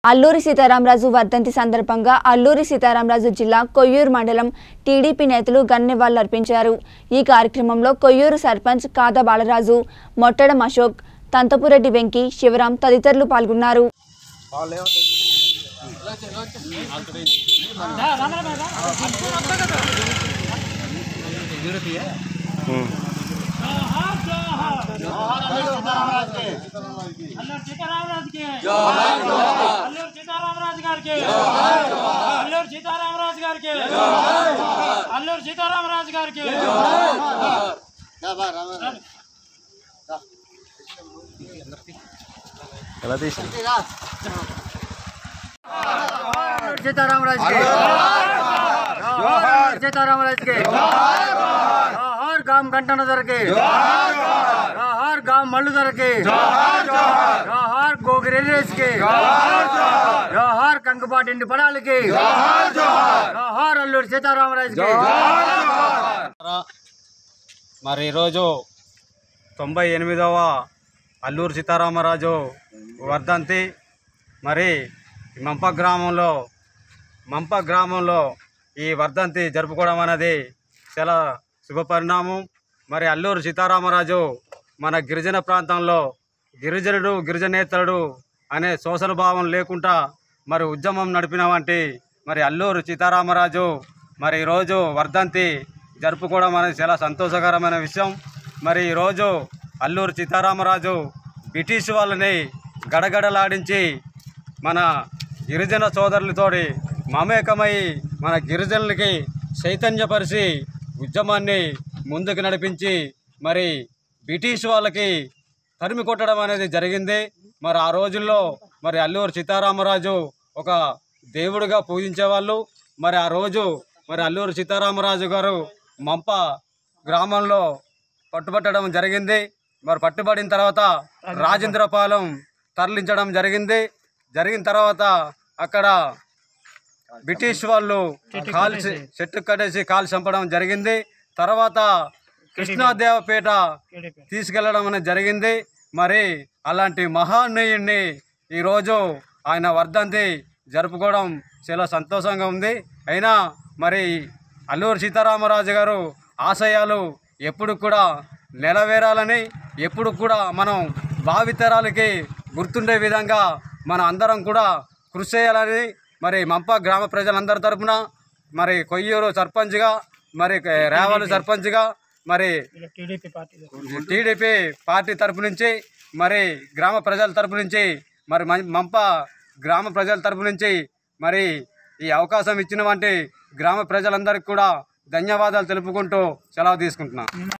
అల్లూరి సీతారామరాజు వర్ధంతి సందర్భంగా అల్లూరి సీతారామరాజు జిల్లా కొయ్యూరు మండలం టీడీపీ నేతలు గన్నెవాళ్లర్పించారు ఈ కార్యక్రమంలో కొయ్యూరు సర్పంచ్ కాదా బాలరాజు మొట్టడం అశోక్ తంతపురెడ్డి వెంకి శివరాం తదితరులు పాల్గొన్నారు అల్లూరు సీతారామరాజు కి అల్లూరు సీతారామరాజు గారికి అల్లూరు సీతారామరాజు గారికి అల్లూరు సీతారామరాజు గారికి ఎలా తీసి సీతారామరాజు కి జోహార్ సీతారామరాజు కి జోహార్ గామ్ గంటన ధరకి జోహార్ గామ్ మల్లు ధరకి జోహార్ గోగిరేస్ కి జోహార్ కంకపాటి పడాలకి జోహార్ అల్లూరి సీతారామరాజు కి మరి ఈరోజు తొంభై ఎనిమిదవ అల్లూరు సీతారామరాజు వర్ధంతి మరి ఈ మంప గ్రామంలో మంప గ్రామంలో ఈ వర్ధంతి జరుపుకోవడం అనేది చాలా శుభపరిణామం మరి అల్లూరు సీతారామరాజు మన గిరిజన ప్రాంతంలో గిరిజనుడు గిరిజనేతరుడు అనే సోషల్ భావం లేకుండా మరి ఉద్యమం నడిపిన వంటి మరి అల్లూరు సీతారామరాజు మరి ఈరోజు వర్ధంతి జరుపుకోవడం అనేది చాలా సంతోషకరమైన విషయం మరి ఈరోజు అల్లూరు సీతారామరాజు బ్రిటిష్ వాళ్ళని గడగడలాడించి మన గిరిజన సోదరులతోటి మమేకమై మన గిరిజనులకి చైతన్యపరిచి ఉద్యమాన్ని ముందుకు నడిపించి మరి బ్రిటిష్ వాళ్ళకి తరిమి కొట్టడం అనేది జరిగింది మరి ఆ రోజుల్లో మరి అల్లూరు సీతారామరాజు ఒక దేవుడిగా పూజించేవాళ్ళు మరి ఆ రోజు మరి అల్లూరు సీతారామరాజు గారు మంప గ్రామంలో పట్టుబట్టడం జరిగింది మరి పట్టుబడిన తర్వాత రాజేంద్రపాలెం తరలించడం జరిగింది జరిగిన తర్వాత అక్కడ బ్రిటిష్ వాళ్ళు కాల్చి చెట్టు కట్టేసి కాల్చి చంపడం జరిగింది తర్వాత కృష్ణాదేవపేట తీసుకెళ్లడం అనేది జరిగింది మరి అలాంటి మహానీయుణ్ణి ఈరోజు ఆయన వర్ధంతి జరుపుకోవడం చాలా సంతోషంగా ఉంది అయినా మరి అల్లూరు సీతారామరాజు గారు ఆశయాలు ఎప్పుడు కూడా నెరవేరాలని ఎప్పుడు కూడా మనం భావితరాలకి గుర్తుండే విధంగా మన అందరం కూడా కృషి చేయాలని మరి మంప గ్రామ ప్రజలందరి తరపున మరి కొయ్యూరు సర్పంచ్గా మరి రేవాలు సర్పంచ్గా మరి టీడీపీ పార్టీ టీడీపీ పార్టీ తరపు నుంచి మరి గ్రామ ప్రజల తరపు నుంచి మరి మం- మంప గ్రామ ప్రజల తరపు నుంచి మరి ఈ అవకాశం ఇచ్చిన వంటి గ్రామ ప్రజలందరికీ కూడా ధన్యవాదాలు తెలుపుకుంటూ సెలవు తీసుకుంటున్నాను